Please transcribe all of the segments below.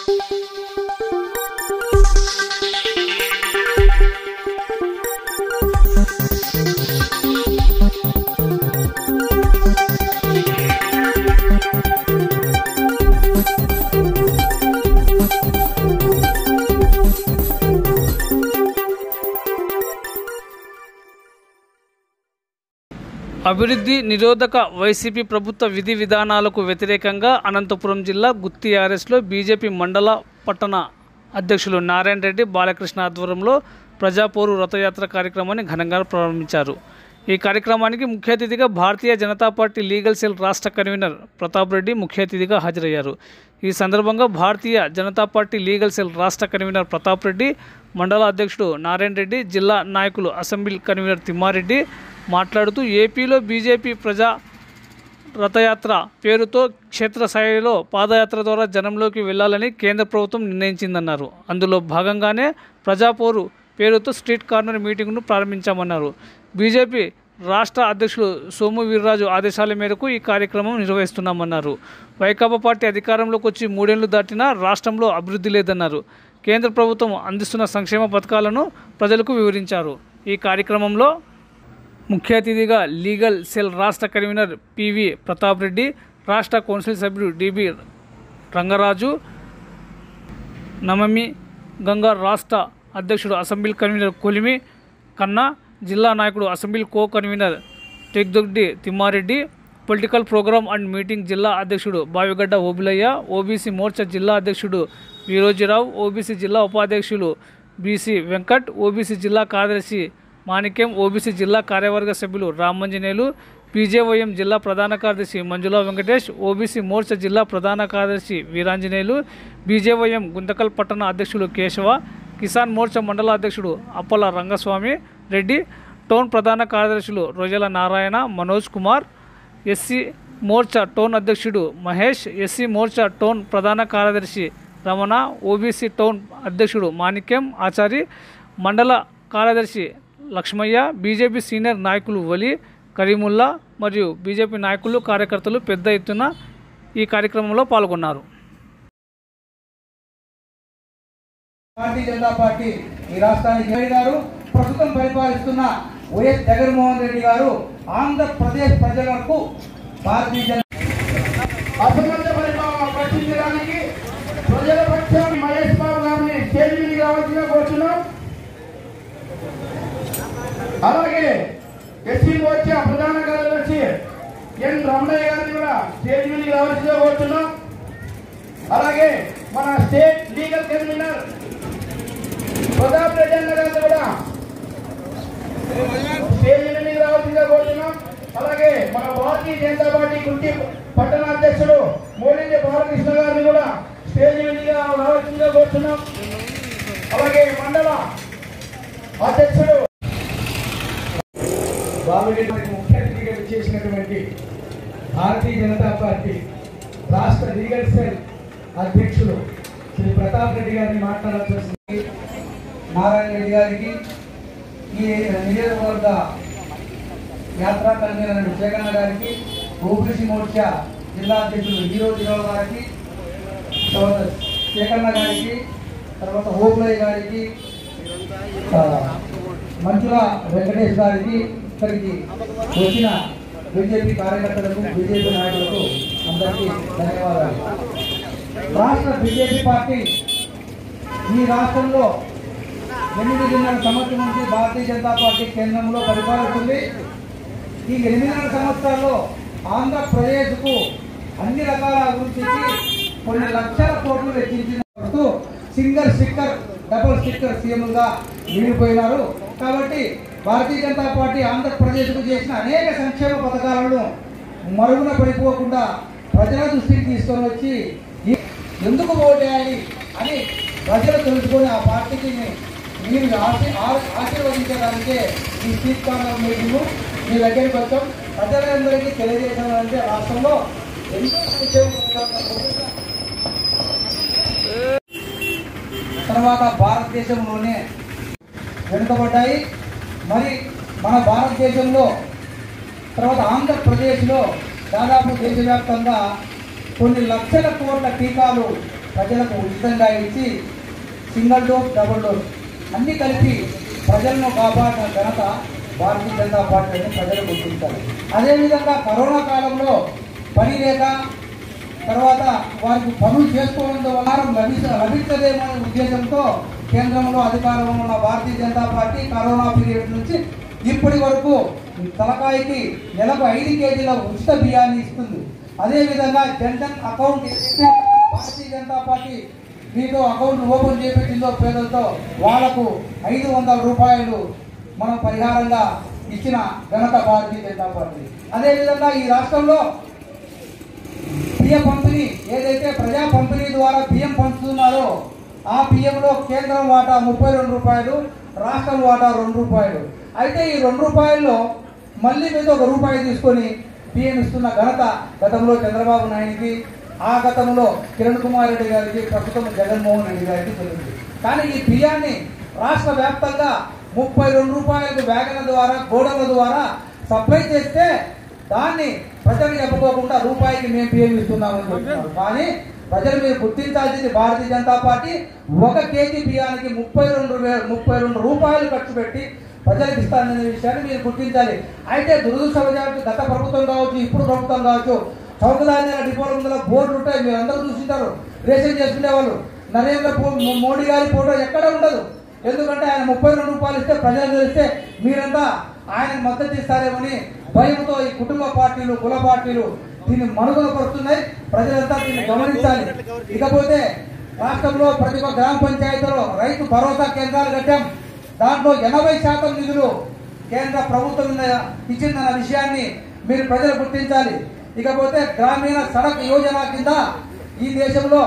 అభివృద్ధి నిరోధక వైసీపీ ప్రభుత్వ విధి విధానాలకు వ్యతిరేకంగా అనంతపురం జిల్లా గుత్తి ఆర్ఎస్లో బీజేపీ మండల పట్టణ అధ్యక్షులు నారాయణ రెడ్డి బాలకృష్ణ ఆధ్వర్యంలో ప్రజాపోరు రథయాత్ర కార్యక్రమాన్ని ఘనంగా ప్రారంభించారు ఈ కార్యక్రమానికి ముఖ్య అతిథిగా భారతీయ జనతా పార్టీ లీగల్ సెల్ రాష్ట్ర కన్వీనర్ ప్రతాప్ రెడ్డి ముఖ్య అతిథిగా హాజరయ్యారు ఈ సందర్భంగా భారతీయ జనతా పార్టీ లీగల్ సెల్ రాష్ట్ర కన్వీనర్ ప్రతాప్ రెడ్డి మండల అధ్యక్షుడు నారాయణ రెడ్డి జిల్లా నాయకులు అసెంబ్లీ కన్వీనర్ తిమ్మారెడ్డి మాట్లాడుతూ ఏపీలో బీజేపీ ప్రజా రథయాత్ర పేరుతో క్షేత్రస్థాయిలో పాదయాత్ర ద్వారా జనంలోకి వెళ్లాలని కేంద్ర ప్రభుత్వం నిర్ణయించిందన్నారు అందులో భాగంగానే ప్రజాపోరు పేరుతో స్ట్రీట్ కార్నర్ మీటింగ్ను ప్రారంభించామన్నారు బీజేపీ రాష్ట్ర అధ్యక్షులు సోము వీర్రాజు ఆదేశాల మేరకు ఈ కార్యక్రమం నిర్వహిస్తున్నామన్నారు వైకాపా పార్టీ అధికారంలోకి వచ్చి మూడేళ్లు దాటినా రాష్ట్రంలో అభివృద్ధి లేదన్నారు కేంద్ర ప్రభుత్వం అందిస్తున్న సంక్షేమ పథకాలను ప్రజలకు వివరించారు ఈ కార్యక్రమంలో ముఖ్య అతిథిగా లీగల్ సెల్ రాష్ట్ర కన్వీనర్ పివి ప్రతాప్ రెడ్డి రాష్ట్ర కౌన్సిల్ సభ్యుడు డిబి రంగరాజు నమమి గంగా రాష్ట్ర అధ్యక్షుడు అసెంబ్లీ కన్వీనర్ కొలిమి కన్నా జిల్లా నాయకుడు assembly co convener Tekdoddi Thimmareddy political program and meeting జిల్లా అధ్యక్షుడు బావిగడ్డ ఓబులయ్య ఓబీసీ మోర్చా జిల్లా అధ్యక్షుడు వీరోజీరావు ఓబీసీ జిల్లా ఉపాధ్యక్షులు బీసీ వెంకట్ ఓబీసీ జిల్లా కార్యదర్శి మాణిక్యం ఓబీసీ జిల్లా కార్యవర్గ సభ్యులు రామంజనేయులు పీజేవైఎం జిల్లా ప్రధాన కార్యదర్శి మంజులా వెంకటేష్ ఓబీసీ మోర్చా జిల్లా ప్రధాన కార్యదర్శి వీరాంజనేయులు బీజేవైఎం గుంతకల్ పట్టణ అధ్యక్షులు కేశవ కిసాన్ మోర్చా మండల అధ్యక్షుడు అప్పల రంగస్వామి రెడ్డి టౌన్ ప్రధాన కార్యదర్శులు రోజల నారాయణ మనోజ్ కుమార్ ఎస్సీ మోర్చా టౌన్ అధ్యక్షుడు మహేష్ ఎస్సీ మోర్చా టౌన్ ప్రధాన కార్యదర్శి రమణ ఓబీసీ టౌన్ అధ్యక్షుడు మాణిక్యం ఆచారి మండల కార్యదర్శి లక్ష్మయ్య బీజేపీ సీనియర్ నాయకులు వలి కరీముల్లా మరియు బీజేపీ నాయకులు కార్యకర్తలు పెద్ద ఎత్తున ఈ కార్యక్రమంలో పాల్గొన్నారు భారతీయ జనతా పార్టీ ఈ రాష్ట్రానికి మోడీ గారు ప్రస్తుతం పరిపాలిస్తున్న వైఎస్ జగన్మోహన్ రెడ్డి గారు ఆంధ్రప్రదేశ్ ప్రజలకు భారతీయ జనతా అసమర్థ పరిపాలన ప్రశ్నించడానికి ప్రజల పక్షాన్ని మహేష్ బాబు గారిని స్టేజ్ మీదకి రావాల్సిందిగా కోరుతున్నాం అలాగే ఎస్సీ మోర్చా ప్రధాన కార్యదర్శి ఎన్ రమణయ్య గారిని కూడా స్టేజ్ మీదకి రావాల్సిందిగా కోరుతున్నాం అలాగే మన state legal convener Pratap Reddy అన్న గారిని కూడా స్టేజ్ మీదకి రావాల్సిందిగా కోరుతున్నాం అలాగే మన భారతీయ జనతా పార్టీ గుంటి పట్టణ అధ్యక్షుడు మోడీ బాలకృష్ణ గారిని కూడా స్టేజ్ మీదకి రావాల్సిందిగా కోరుతున్నాం అలాగే మండల అధ్యక్షుడు బాబురెడ్డి గారికి ముఖ్య అతిథిగా చేసినటువంటి భారతీయ జనతా పార్టీ రాష్ట్ర లీగల్ సెల్ అధ్యక్షులు శ్రీ ప్రతాప్ రెడ్డి గారిని మాట్లాడాల్సి నారాయణ రెడ్డి గారికి ఈ నియోజకవర్గ యాత్రా కన్వీనర్ జగన్న గారికి ఓబీసీ మోర్చా జిల్లా అధ్యక్షులు హీరోజీరావు గారికి తర్వాత శేఖరణ గారికి తర్వాత ఓపులయ్య గారికి ఆ, మంచుల వెంకటేష్ గారికి ఇక్కడికి వచ్చిన బీజేపీ కార్యకర్తలకు బీజేపీ నాయకులకు అందరికీ ధన్యవాదాలు రాష్ట్ర బీజేపీ పార్టీ ఈ రాష్ట్రంలో ఎనిమిదిన్నర సంవత్సరం నుంచి భారతీయ జనతా పార్టీ కేంద్రంలో పరిపాలిస్తుంది ఈ ఎనిమిదిన్నర సంవత్సరాల్లో ఆంధ్రప్రదేశ్కు అన్ని రకాల అభివృద్ధికి కొన్ని లక్షల కోట్లు వెచ్చించిన సింగల్ స్టిక్కర్ డబుల్ స్టిక్కర్ సీఎంగా మిగిలిపోయినారు కాబట్టి భారతీయ జనతా పార్టీ ఆంధ్రప్రదేశ్కు చేసిన అనేక సంక్షేమ పథకాలను మరుగున పడిపోకుండా ప్రజల దృష్టికి తీసుకొని వచ్చి ఈ- ఎందుకు ఓటేయాలి అని ప్రజలు తెలుసుకొని ఆ పార్టీకి మీరు ఆశీ ఆ- ఆశీర్వదించడానికే ఈ సీట్ కార్నర్ మీటింగ్ మీ దగ్గరికి వచ్చాం ప్రజలందరికీ తెలియజేసామంటే రాష్ట్రంలో ఎంతో సంక్షేమ పథకాలను తర్వాత భారతదేశంలోనే వెనుకబడ్డాయి మరి మన భారతదేశంలో తర్వాత ఆంధ్రప్రదేశ్లో దాదాపు దేశవ్యాప్తంగా కొన్ని లక్షల కోట్ల టీకాలు ప్రజలకు ఉచితంగా ఇచ్చి సింగిల్ డోస్ డబుల్ డోస్ అన్నీ కలిపి ప్రజలను కాపాడిన ఘనత భారతీయ జనతా పార్టీ అని ప్రజలు గుర్తించారు అదేవిధంగా కరోనా కాలంలో పని లేక తర్వాత వారికి పనులు చేసుకోవడం వల్ల లభించ లభించదేమో అనే ఉద్దేశంతో కేంద్రంలో అధికారంలో ఉన్న భారతీయ జనతా పార్టీ కరోనా పీరియడ్ నుంచి ఇప్పటి వరకు తలకాయకి నెలకు ఐదు కేజీల ఉచిత బియ్యాన్ని ఇస్తుంది అదేవిధంగా జన్ధన్ అకౌంట్ ఏదైతే భారతీయ జనతా పార్టీ మీతో అకౌంట్ ఓపెన్ చేపించిందో పేదలతో వాళ్లకు ఐదు వందల రూపాయలు మనం పరిహారంగా ఇచ్చిన ఘనత భారతీయ జనతా పార్టీ అదేవిధంగా ఈ రాష్ట్రంలో బియ్య పంపిణీ ఏదైతే ప్రజా పంపిణీ ద్వారా బియ్యం పంచుతున్నారో ఆ బియ్యంలో కేంద్రం వాటా ముప్పై రెండు రూపాయలు రాష్ట్రం వాటా రెండు రూపాయలు అయితే ఈ రెండు రూపాయల్లో మళ్ళీ మీద ఒక రూపాయి తీసుకొని బియ్యం ఇస్తున్న ఘనత గతంలో చంద్రబాబు నాయుడికి ఆ గతంలో కిరణ్ కుమార్ రెడ్డి గారికి ప్రస్తుతం జగన్మోహన్ రెడ్డి గారికి చెల్లింది కానీ ఈ బియ్యాన్ని రాష్ట్ర వ్యాప్తంగా ముప్పై రెండు రూపాయలకు వ్యాగన్ల ద్వారా గోడల ద్వారా సప్లై చేస్తే దాన్ని ప్రజలకు చెప్పుకోకుండా రూపాయికి మేము బియ్యం ఇస్తున్నామని చెప్తున్నారు కానీ ప్రజలు మీరు గుర్తించాల్సింది భారతీయ జనతా పార్టీ ఒక కేజీ బియ్యానికి ముప్పై రెండు వే ముప్పై రెండు రూపాయలు ఖర్చు పెట్టి ప్రజలకు ఇస్తాననే విషయాన్ని మీరు గుర్తించాలి అయితే దురదృష్టవశాత్తు గత ప్రభుత్వం కావచ్చు ఇప్పుడు ప్రభుత్వం కావచ్చు చౌకధాన్యాల డిపోల ముందర బోర్డులు ఉంటాయి మీరు అందరూ చూసింటారు రేషన్ చేసుకునే వాళ్ళు నరేంద్ర పో- మోడీ గారి ఫోటో ఎక్కడ ఉండదు ఎందుకంటే ఆయన ముప్పై రెండు రూపాయలు ఇస్తే ప్రజలు తెలిస్తే మీరంతా ఆయన మద్దతు ఇస్తారేమని భయంతో ఈ కుటుంబ పార్టీలు కుల పార్టీలు దీన్ని మనుగడ పడుతున్నాయి ప్రజలంతా దీన్ని గమనించాలి ఇకపోతే రాష్ట్రంలో ప్రతి ఒక్క గ్రామ పంచాయతీలో రైతు భరోసా కేంద్రాలు కట్టాం దాంట్లో ఎనభై శాతం నిధులు కేంద్ర ప్రభుత్వం మీద ఇచ్చిందన్న విషయాన్ని మీరు ప్రజలు గుర్తించాలి ఇకపోతే గ్రామీణ సడక్ యోజన కింద ఈ దేశంలో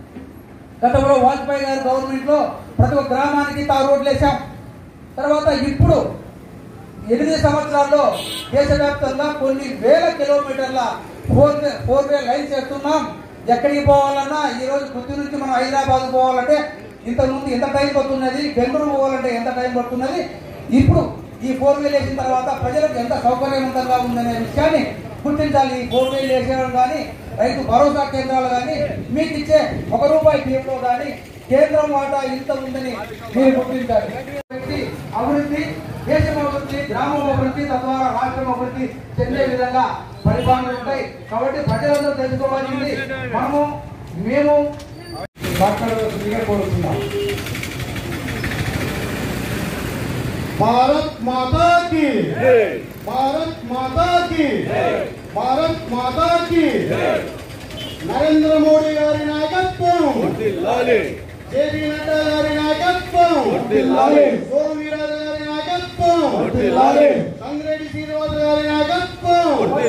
గతంలో వాజ్పేయి గారి గవర్నమెంట్ లో ప్రతి ఒక్క గ్రామానికి తారు రోడ్లు వేశాం తర్వాత ఇప్పుడు ఎనిమిది సంవత్సరాల్లో దేశవ్యాప్తంగా కొన్ని వేల కిలోమీటర్ల four way four way line చేస్తున్నాం ఎక్కడికి పోవాలన్నా ఈ రోజు కొద్ది నుంచి మనం హైదరాబాద్ పోవాలంటే ఇంత ముందు ఎంత టైం పడుతున్నది బెంగళూరు పోవాలంటే ఎంత టైం పడుతున్నది ఇప్పుడు ఈ ఫోర్ వేలు వేసిన తర్వాత ప్రజలకు ఎంత సౌకర్యవంతంగా ఉందనే విషయాన్ని గుర్తించాలి ఈ ఫోర్ వేలు వేసేయడం కానీ రైతు భరోసా కేంద్రాలు కానీ మీకు ఇచ్చే ఒక రూపాయి బియ్యంలో కానీ కేంద్రం వాటా ఇంత ఉందని మీరు గుర్తించాలి వ్యక్తి అభివృద్ధి దేశం అభివృద్ధి గ్రామం అభివృద్ధి తద్వారా రాష్ట్రం అభివృద్ధి చెందే విధంగా పరిపాలన ఉంటాయి కాబట్టి ప్రజలందరూ తెలుసుకోవాల్సింది మనము మేము మాట్లాడవలసిందిగా కోరుతున్నాం भारत माता की भारत माता की భారత్ మాతా కి నరేంద్ర మోడీ గారి నాయకత్వం జేపీ నడ్డా గారి నాయకత్వం సోము వీరాజు గారి నాయకత్వం సంగిరెడ్డి శ్రీనివాస్ గారి నాయకత్వం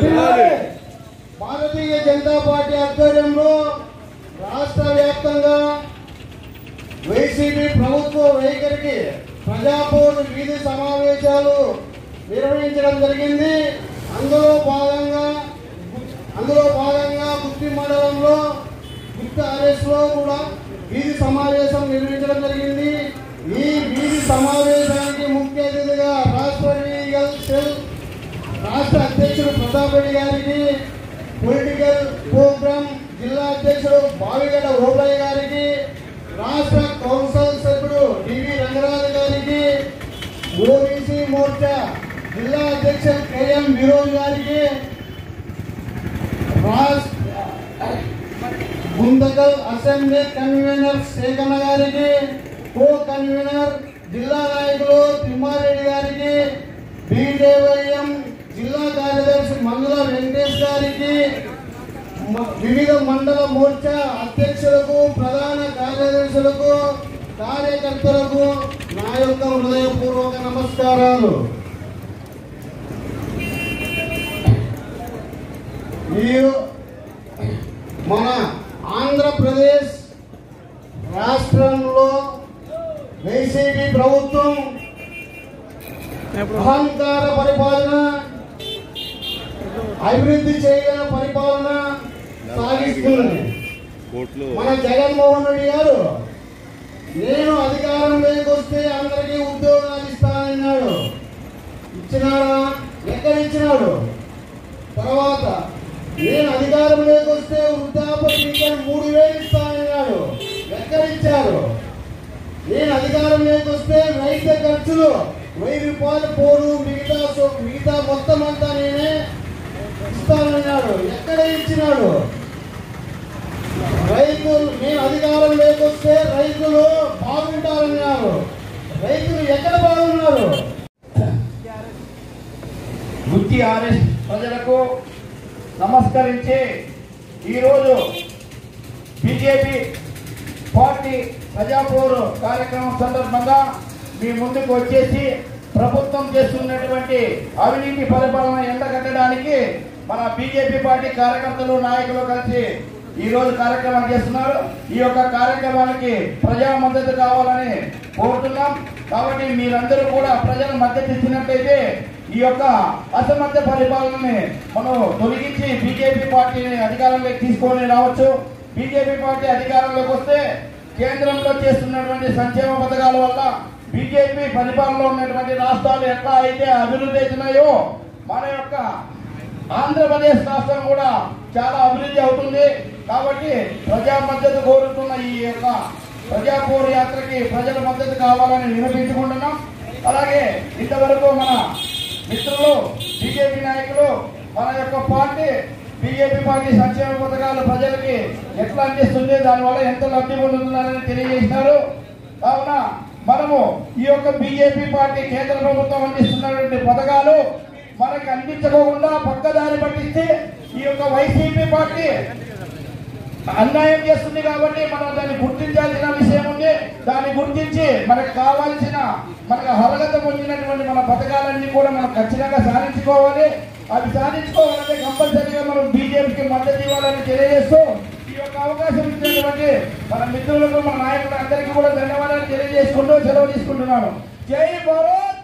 భారతీయ జనతా పార్టీ ఆధ్వర్యంలో రాష్ట్ర వ్యాప్తంగా వైసీపీ ప్రభుత్వ వైఖరికి ప్రజాపోరు వీధి సమావేశాలు నిర్వహించడం జరిగింది అందులో భాగంగా అందులో భాగంగా గుత్తి మండలంలో గుత్తి ఆర్ఎస్ లో కూడా వీధి సమావేశం నిర్వహించడం జరిగింది ఈ వీధి సమావేశానికి ముఖ్య అతిథిగా రాష్ట్ర లీగల్ సెల్ రాష్ట్ర అధ్యక్షుడు ప్రతాప్ రెడ్డి గారికి పొలిటికల్ ప్రోగ్రామ్ జిల్లా అధ్యక్షుడు బావిగడ్డ ఓబయ్య గారికి రాష్ట్ర కౌన్సిల్ సభ్యుడు డివి రంగరాజు గారికి ఓబీసీ మోర్చా జిల్లా అధ్యక్షుడు కేఎం విరోజ్ గారికి రాష్ట్ర గుంతకల్ అసెంబ్లీ కన్వీనర్ శేఖన్న గారికి కో కన్వీనర్ జిల్లా నాయకులు తిమ్మారెడ్డి గారికి బీజేవైఎం జిల్లా కార్యదర్శి మందుల వెంకటేష్ గారికి మ- వివిధ మండల మోర్చా అధ్యక్షులకు ప్రధాన కార్యదర్శులకు కార్యకర్తలకు నా యొక్క హృదయపూర్వక నమస్కారాలు మీరు మన ఆంధ్రప్రదేశ్ రాష్ట్రంలో వైసీపీ ప్రభుత్వం అహంకార పరిపాలన అభివృద్ధి చేయగల పరిపాలన సాగిస్తుంది మన జగన్మోహన్ రెడ్డి గారు నేను అధికారంలోకి వస్తే అందరికీ ఉద్యోగాలు ఇస్తానన్నాడు ఇచ్చినాడా ఎక్కడ ఇచ్చినాడు తర్వాత నేను అధికారంలోకి వస్తే వృద్ధాప్య పింఛన్ మూడు వేలు ఇస్తానన్నాడు ఎక్కడిచ్చారు నేను అధికారంలోకి వస్తే రైతు ఖర్చులు వెయ్యి రూపాయలు పోరు మిగతా సో- మిగతా మొత్తం అంతా నేనే ఇస్తానన్నాడు ఎక్కడ ఇచ్చినాడు రైతులు నేను అధికారం లేకొస్తే రైతులు బాగుంటారన్నారు రైతులు ఎక్కడ బాగున్నారు గుత్తి ఆర్ఎస్ ప్రజలకు నమస్కరించి ఈరోజు బీజేపీ పార్టీ ప్రజాపోరు కార్యక్రమం సందర్భంగా మీ ముందుకు వచ్చేసి ప్రభుత్వం చేస్తున్నటువంటి అవినీతి పరిపాలన ఎండగట్టడానికి మన బీజేపీ పార్టీ కార్యకర్తలు నాయకులు కలిసి ఈ రోజు కార్యక్రమం చేస్తున్నారు ఈ యొక్క కార్యక్రమానికి ప్రజా మద్దతు కావాలని కోరుతున్నాం కాబట్టి మీరందరూ కూడా ప్రజల మద్దతు ఇచ్చినట్లయితే ఈ యొక్క అసమర్థ పరిపాలనని మనం తొలగించి బీజేపీ పార్టీని అధికారంలోకి తీసుకొని రావచ్చు బీజేపీ పార్టీ అధికారంలోకి వస్తే కేంద్రంలో చేస్తున్నటువంటి సంక్షేమ పథకాల వల్ల బీజేపీ పరిపాలనలో ఉన్నటువంటి రాష్ట్రాలు ఎట్లా అయితే అభివృద్ధి అవుతున్నాయో మన యొక్క ఆంధ్రప్రదేశ్ రాష్ట్రం కూడా చాలా అభివృద్ధి అవుతుంది కాబట్టి ప్రజా మద్దతు కోరుతున్న ఈ యొక్క ప్రజా పోరు యాత్రకి ప్రజల మద్దతు కావాలని వినిపించుకుంటున్నాం అలాగే ఇంతవరకు మన మిత్రులు బీజేపీ నాయకులు మన యొక్క పార్టీ బీజేపీ పార్టీ సంక్షేమ పథకాలు ప్రజలకి ఎట్లా అందిస్తుంది దానివల్ల ఎంత లబ్ధి పొందుతున్నారని తెలియజేసినారు కావున మనము ఈ యొక్క బీజేపీ పార్టీ కేంద్ర ప్రభుత్వం అందిస్తున్నటువంటి పథకాలు మనకి అందించకుండా పక్కదారి పట్టిస్తే ఈ యొక్క వైసీపీ పార్టీ అన్యాయం చేస్తుంది కాబట్టి మనం దాన్ని గుర్తించాల్సిన విషయం ఉంది దాన్ని గుర్తించి మనకు కావాల్సిన మనకు అర్హత పొందినటువంటి మన పథకాలన్నీ కూడా మనం ఖచ్చితంగా సాధించుకోవాలి అది సాధించుకోవాలంటే కంపల్సరీగా మనం బీజేపీకి మద్దతు ఇవ్వాలని తెలియజేస్తూ ఈ యొక్క అవకాశం ఇచ్చినటువంటి మన మిత్రులకు మన నాయకులు అందరికీ కూడా ధన్యవాదాలు తెలియజేసుకుంటూ సెలవు తీసుకుంటున్నాను జై భారత్